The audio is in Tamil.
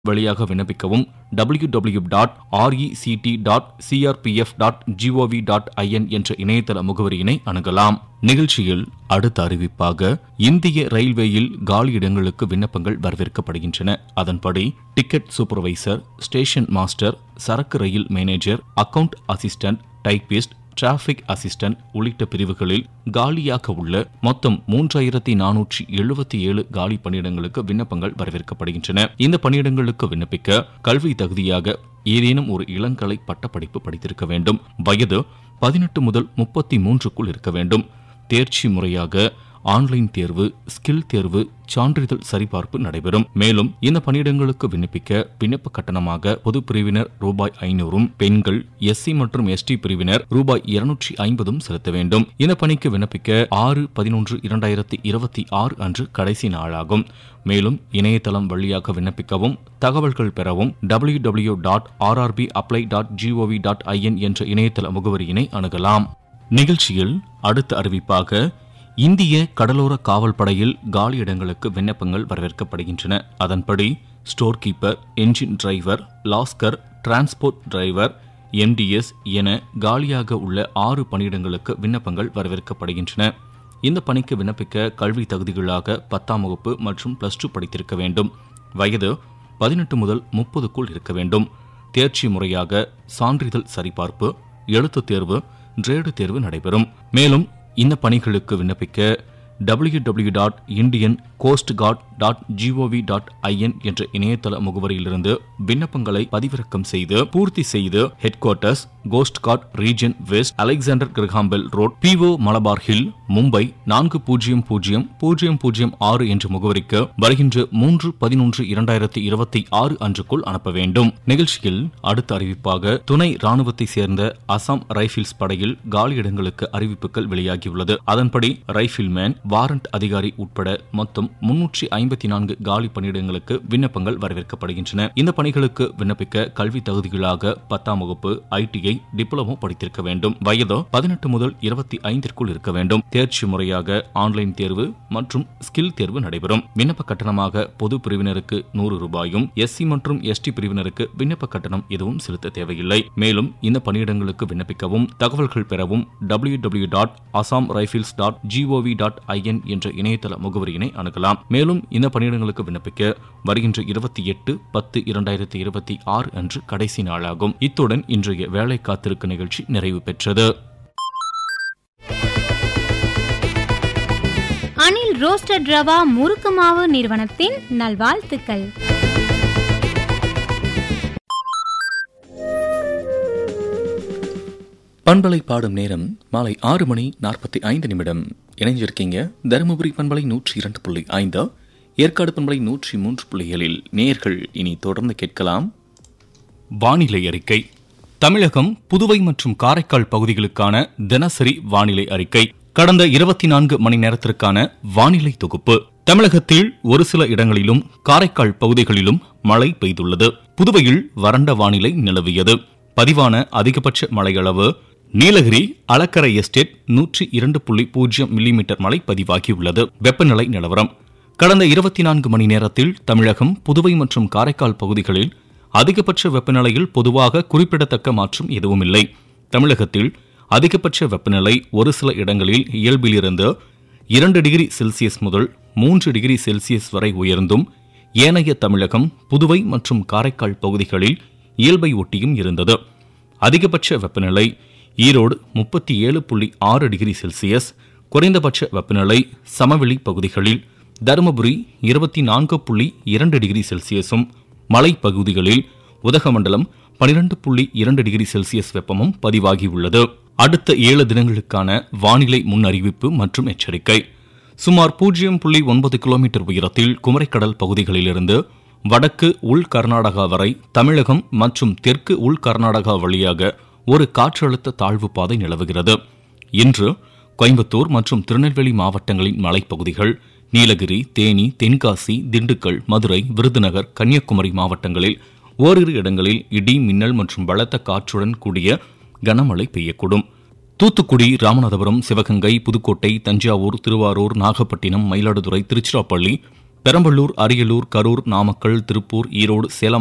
வழியாக விண்ணப்பிக்கவும் W W dot RECT dot CRPF dot GOV dot IN என்ற இணையதள முகவரியினை அணுகலாம் நிகழ்ச்சியில் அடுத்த அறிவிப்பாக இந்திய ரயில்வேயில் காலி இடங்களுக்கு விண்ணப்பங்கள் வரவேற்கப்படுகின்றன அதன்படி டிக்கெட் சூப்பர்வைசர் ஸ்டேஷன் மாஸ்டர் சரக்கு ரயில் manager account assistant typist traffic assistant உள்ளிட்ட பிரிவுகளில் காலியாக உள்ள மொத்தம் மூன்றாயிரத்தி நானூற்றி எழுபத்தி ஏழு காலி பணியிடங்களுக்கு விண்ணப்பங்கள் வரவேற்கப்படுகின்றன இந்த பணியிடங்களுக்கு விண்ணப்பிக்க கல்வி தகுதியாக ஏதேனும் ஒரு இளங்கலை பட்டப்படிப்பு படித்திருக்க வேண்டும் வயது பதினெட்டு முதல் முப்பத்தி மூன்றுக்குள் இருக்க வேண்டும் தேர்ச்சி முறையாக ஆன்லைன் தேர்வு ஸ்கில் தேர்வு சான்றிதழ் சரிபார்ப்பு நடைபெறும் மேலும் இந்த பணியிடங்களுக்கு விண்ணப்பிக்க விண்ணப்ப கட்டணமாக பொது பிரிவினர் ரூபாய் ஐநூறும் பெண்கள் எஸ்சி மற்றும் எஸ்டி பிரிவினர் ரூபாய் இருநூற்றி ஐம்பதும் செலுத்த வேண்டும் இந்த பணிக்கு விண்ணப்பிக்க ஆறு பதினொன்று இரண்டாயிரத்தி இருபத்தி ஆறு அன்று கடைசி நாளாகும் மேலும் இணையதளம் வழியாக விண்ணப்பிக்கவும் தகவல்கள் பெறவும் W W dot RRB apply dot GOV dot IN என்ற இணையதள முகவரியினை அணுகலாம் நிகழ்ச்சியில் அடுத்த அறிவிப்பாக இந்திய கடலோர காவல் படையில் காலி இடங்களுக்கு விண்ணப்பங்கள் வரவேற்கப்படுகின்றன அதன்படி ஸ்டோர் கீப்பர் என்ஜின் டிரைவர் லாஸ்கர் டிரான்ஸ்போர்ட் டிரைவர் எம்டிஎஸ் என காலியாக உள்ள ஆறு பணியிடங்களுக்கு விண்ணப்பங்கள் வரவேற்கப்படுகின்றன இந்த பணிக்கு விண்ணப்பிக்க கல்வி தகுதிகளாக பத்தாம் வகுப்பு மற்றும் பிளஸ் டூ படித்திருக்க வேண்டும் வயது பதினெட்டு முதல் முப்பதுக்குள் இருக்க வேண்டும் தேர்ச்சி முறையாக சான்றிதழ் சரிபார்ப்பு எழுத்துத் தேர்வு கிரேடு தேர்வு நடைபெறும் மேலும் இந்த பணிகளுக்கு விண்ணப்பிக்க W W dot Indian coast guard dot GOV dot IN என்ற இணையதள முகவரியிலிருந்து விண்ணப்பங்களை பதிவிறக்கம் செய்து பூர்த்தி செய்து headquarters coast guard region west Alexander Graham Bell road PO Malabar hill Mumbai நான்கு பூஜ்ஜியம் பூஜ்ஜியம் பூஜ்ஜியம் பூஜ்ஜியம் ஆறு என்ற முகவரிக்கு வருகின்ற மூன்று பதினொன்று இரண்டாயிரத்தி இருபத்தி ஆறு அன்றுக்குள் அனுப்ப வேண்டும் நிகழ்ச்சியில் அடுத்த அறிவிப்பாக துணை ராணுவத்தை சேர்ந்த அசாம் ரைபிள்ஸ் படையில் காலியிடங்களுக்கு அறிவிப்புகள் வெளியாகியுள்ளது அதன்படி ரைபிள்மேன் வாரண்ட் அதிகாரி உட்பட மொத்தம் முன்னூற்றி ஐம்பத்தி நான்கு காலி பணியிடங்களுக்கு விண்ணப்பங்கள் வரவேற்கப்படுகின்றன இந்த பணிகளுக்கு விண்ணப்பிக்க கல்வி தகுதிகளாக பத்தாம் வகுப்பு ஐடிஐ டிப்ளமோ படித்திருக்க வேண்டும் வயது பதினெட்டு முதல் இருபத்தி ஐந்திற்குள் இருக்க வேண்டும் தேர்ச்சி முறையாக ஆன்லைன் தேர்வு மற்றும் ஸ்கில் தேர்வு நடைபெறும் விண்ணப்ப கட்டணமாக பொது பிரிவினருக்கு நூறு ரூபாயும் எஸ்சி மற்றும் எஸ்டி பிரிவினருக்கு விண்ணப்ப கட்டணம் எதுவும் செலுத்த தேவையில்லை மேலும் இந்த பணியிடங்களுக்கு விண்ணப்பிக்கவும் தகவல்கள் பெறவும் W W dot Assam rifles dot GOV dot IN என்ற இணையதள முகவரியினை அணுகலாம் மேலும் இந்த பணியிடங்களுக்கு விண்ணப்பிக்க வருகின்ற இருபத்தி எட்டு பத்து இரண்டாயிரத்தி இருபத்தி ஆறு அன்று கடைசி நாளாகும் இத்துடன் இன்றைய வேலை காத்திருக்க நிகழ்ச்சி நிறைவு பெற்றது அனில் ரோஸ்டட் ரவா முறுக்கு மாவு நிறுவனத்தின் நல்வாழ்த்துக்கள் பண்பலை பாடும் நேரம் மாலை ஆறு மணி நாற்பத்தி ஐந்து நிமிடம் இணைஞ்சிருக்கீங்க தருமபுரி பண்பலை நூற்றி இரண்டு புள்ளி ஐந்து ஏற்காடு பண்பலை நூற்றி மூன்று புள்ளிகளில் நேர்கள் இனி தொடர்ந்து கேட்கலாம் வானிலை அறிக்கை தமிழகம் புதுவை மற்றும் காரைக்கால் பகுதிகளுக்கான தினசரி வானிலை அறிக்கை கடந்த இருபத்தி நான்கு மணி நேரத்திற்கான வானிலை தொகுப்பு தமிழகத்தில் ஒரு சில இடங்களிலும் காரைக்கால் பகுதிகளிலும் மழை பெய்துள்ளது புதுவையில் வறண்ட வானிலை நிலவியது பதிவான அதிகபட்ச மழையளவு நீலகிரி அலக்கரை எஸ்டேட் நூற்றி இரண்டு புள்ளி பூஜ்ஜியம் மில்லிமீட்டர் மழை பதிவாகியுள்ளது வெப்பநிலை நிலவரம் கடந்த இருபத்தி நான்கு மணி நேரத்தில் தமிழகம் புதுவை மற்றும் காரைக்கால் பகுதிகளில் அதிகபட்ச வெப்பநிலையில் பொதுவாக குறிப்பிடத்தக்க மாற்றம் எதுவும் இல்லை தமிழகத்தில் அதிகபட்ச வெப்பநிலை ஒரு சில இடங்களில் இயல்பிலிருந்து இரண்டு டிகிரி செல்சியஸ் முதல் மூன்று டிகிரி செல்சியஸ் வரை உயர்ந்தும் ஏனைய தமிழகம் புதுவை மற்றும் காரைக்கால் பகுதிகளில் இயல்பை ஒட்டியும் இருந்தது அதிகபட்ச வெப்பநிலை ஈரோடு முப்பத்தி ஏழு புள்ளி ஆறு டிகிரி செல்சியஸ் குறைந்தபட்ச வெப்பநிலை சமவெளி பகுதிகளில் தருமபுரி இருபத்தி நான்கு புள்ளி இரண்டு டிகிரி செல்சியஸும் மலைப்பகுதிகளில் உதகமண்டலம் பனிரெண்டு புள்ளி இரண்டு டிகிரி செல்சியஸ் வெப்பமும் பதிவாகியுள்ளது அடுத்த ஏழு தினங்களுக்கான வானிலை முன் அறிவிப்பு மற்றும் எச்சரிக்கை சுமார் பூஜ்ஜியம் புள்ளி ஒன்பது கிலோமீட்டர் உயரத்தில் குமரிக்கடல் பகுதிகளிலிருந்து வடக்கு உள் கர்நாடகா வரை தமிழகம் மற்றும் தெற்கு உள் கர்நாடகா வழியாக ஒரு காற்றழுத்த தாழ்வு பாதை நிலவுகிறது இன்று கோயம்புத்தூர் மற்றும் திருநெல்வேலி மாவட்டங்களின் மலைப்பகுதிகள் நீலகிரி தேனி தென்காசி திண்டுக்கல் மதுரை விருதுநகர் கன்னியாகுமரி மாவட்டங்களில் ஓரிரு இடங்களில் இடி மின்னல் மற்றும் பலத்த காற்றுடன் கூடிய கனமழை பெய்யக்கூடும் தூத்துக்குடி ராமநாதபுரம் சிவகங்கை புதுக்கோட்டை தஞ்சாவூர் திருவாரூர் நாகப்பட்டினம் மயிலாடுதுறை திருச்சிராப்பள்ளி பெரம்பலூர் அரியலூர் கரூர் நாமக்கல் திருப்பூர் ஈரோடு சேலம்